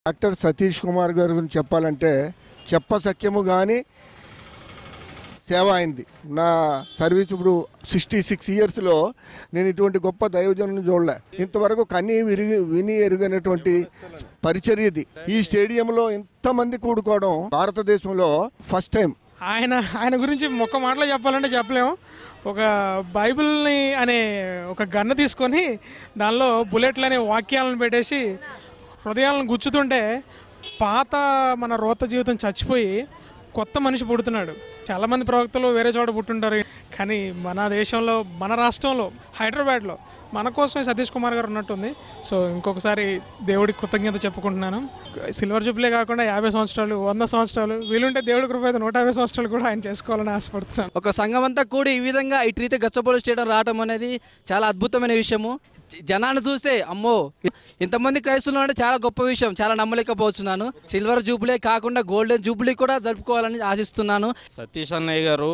doctor Satish Kumar గారి గురించి చెప్పాలంటే చెప్పసఖ్యము కానీ సేవ అయింది నా సర్వీస్ ఇప్పుడు సిక్స్టీ సిక్స్ ఇయర్స్లో నేను ఇటువంటి గొప్ప దైవజనుని చూడలే ఇంతవరకు కనీ విరిగి విని ఎరుగనటువంటి పరిచర్యది ఈ స్టేడియంలో ఇంతమంది కూడుకోవడం భారతదేశంలో ఫస్ట్ టైం ఆయన ఆయన గురించి ఒక్క మాటలో చెప్పాలంటే చెప్పలేము ఒక బైబిల్ని అనే ఒక గన్ను తీసుకొని దానిలో బుల్లెట్లు అనే వాక్యాలను పెట్టేసి హృదయాలను గుచ్చుతుంటే పాత మన రోత జీవితం చచ్చిపోయి కొత్త మనిషి పుడుతున్నాడు చాలామంది ప్రవక్తలు వేరే చోట పుట్టుంటారు కానీ మన దేశంలో మన రాష్ట్రంలో హైదరాబాద్లో మన కోసమే సతీష్ కుమార్ గారు ఉన్నట్టుంది సో ఇంకొకసారి దేవుడికి కృతజ్ఞత చెప్పుకుంటున్నాను సిల్వర్ జూబ్లే కాకుండా యాభై సంవత్సరాలు వంద సంవత్సరాలు వీలుంటే దేవుడి కృప అయితే నూట యాభై సంవత్సరాలు కూడా ఆయన చేసుకోవాలని ఆశపడుతున్నాను ఒక సంఘం అంతా కూడి ఈ విధంగా ఇటు రీతి గచ్చబోలు స్టేడియం రావడం అనేది చాలా అద్భుతమైన విషయము జ- జనాన్ని చూస్తే అమ్మో ఇంతమంది క్రైస్తువులు అంటే చాలా గొప్ప విషయం చాలా నమ్మలేకపోతున్నాను సిల్వర్ జూబ్లీ కాకుండా గోల్డెన్ జూబ్లీ కూడా జరుపుకోవాలని ఆశిస్తున్నాను సతీష్ అన్నయ్య గారు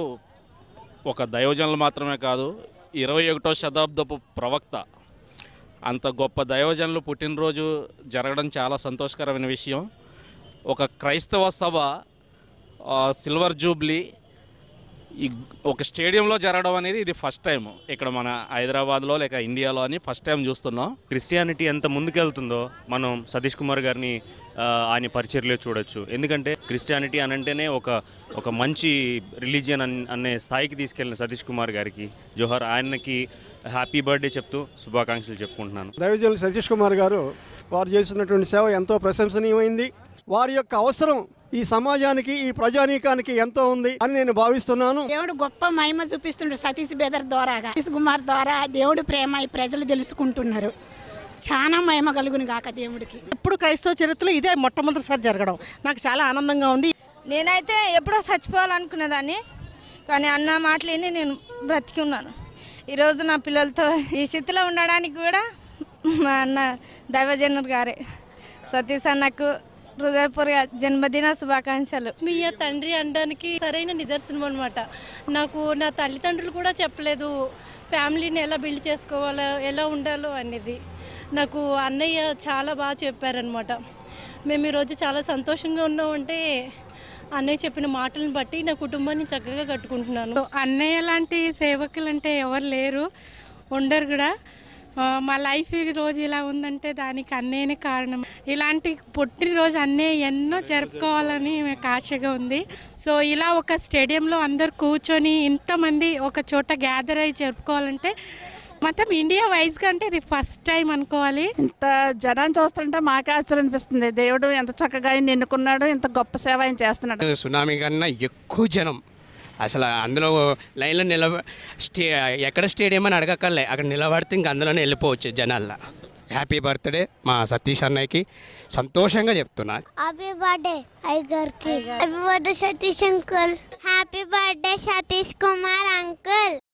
ఒక దైవజనులు మాత్రమే కాదు ఇరవై ఒకటో శతాబ్దపు ప్రవక్త అంత గొప్ప దైవజనులు పుట్టినరోజు జరగడం చాలా సంతోషకరమైన విషయం ఒక క్రైస్తవ సభ ఆ, సిల్వర్ జూబ్లీ ఈ ఒక స్టేడియంలో జరగడం అనేది ఇది ఫస్ట్ టైం ఇక్కడ మన హైదరాబాద్లో లేక ఇండియాలో అని ఫస్ట్ టైం చూస్తున్నాం క్రిస్టియానిటీ ఎంత ముందుకెళ్తుందో మనం సతీష్ కుమార్ గారిని ఆ, ఆయన పరిచర్లో చూడొచ్చు ఎందుకంటే క్రిస్టియానిటీ అని అంటేనే ఒక ఒక మంచి రిలీజియన్ అనే స్థాయికి తీసుకెళ్ళిన సతీష్ కుమార్ గారికి జోహర్ ఆయనకి హ్యాపీ బర్త్డే చెప్తూ శుభాకాంక్షలు చెప్పుకుంటున్నాను దైవజనులు సతీష్ కుమార్ గారు వారు చేస్తున్నటువంటి సేవ ఎంతో ప్రశంసనీయమైంది వారి యొక్క అవసరం ఈ సమాజానికి ఈ ప్రజానీకానికి ఎంతో ఉంది అని నేను భావిస్తున్నాను దేవుడు గొప్ప మహిమ చూపిస్తుండు సతీష్ బెదర్ ద్వారాగా సతీష్ కుమార్ ద్వారా దేవుడు ప్రేమ ఈ ప్రజలు తెలుసుకుంటున్నారు చాలా మహిమ కలుగును గాక దేవుడికి ఎప్పుడు క్రైస్తవ చరిత్రలో ఇదే మొట్టమొదటిసారి జరగడం నాకు చాలా ఆనందంగా ఉంది నేనైతే ఎప్పుడో చచ్చిపోవాలనుకునేదాన్ని కానీ అన్న మాటలు విని నేను బ్రతికి ఉన్నాను ఈరోజు నా పిల్లలతో ఈ స్థితిలో ఉండడానికి కూడా మా అన్న దైవజనుడు గారే సతీష్ అన్నకు హృదయపూర్వక జన్మదిన శుభాకాంక్షలు మీ తండ్రి అనడానికి సరైన నిదర్శనం అనమాట నాకు నా తల్లిదండ్రులు కూడా చెప్పలేదు ఫ్యామిలీని ఎలా బిల్డ్ చేసుకోవాలో ఎలా ఉండాలో అనేది నాకు అన్నయ్య చాలా బాగా చెప్పారనమాట మేము ఈరోజు చాలా సంతోషంగా ఉన్నామంటే అన్నయ్య చెప్పిన మాటలను బట్టి నా కుటుంబాన్ని చక్కగా కట్టుకుంటున్నాను అన్నయ్య లాంటి సేవకులు అంటే ఎవరు లేరు ఉండరు కూడా ఆ, మా లైఫ్ ఈ రోజు ఇలా ఉందంటే దానికి అన్నయ్యనే కారణం ఇలాంటి పుట్టినరోజు అన్నయ్య ఎన్నో జరుపుకోవాలని నాకు ఆశగా ఉంది సో ఇలా ఒక స్టేడియంలో అందరు కూర్చొని ఇంతమంది ఒక చోట గ్యాదర్ అయ్యి జరుపుకోవాలంటే మొత్తం ఇండియా వైజ్గా అంటే ఇది ఫస్ట్ టైం అనుకోవాలి ఇంత జనాన్ని చూస్తుంటే మాకే ఆశ్చర్యం అనిపిస్తుంది దేవుడు ఎంత చక్కగా ఆయన ఎన్నుకున్నాడు ఇంత గొప్ప సేవ ఆయన చేస్తున్నాడు సునామీ కన్నా ఎక్కువ జనం అసలు అందులో లైన్లో నిలబ స్టే ఎక్కడ స్టేడియం అని అడగక్కర్లే అక్కడ నిలబడితే ఇంక అందులోనే వెళ్ళిపోవచ్చు జనాల్లో హ్యాపీ బర్త్డే మా సతీష్ అన్నయ్యకి సంతోషంగా చెప్తున్నా హ్యాపీ బర్త్డే ఐగర్ కి happy birthday Satish uncle happy birthday Satish Kumar uncle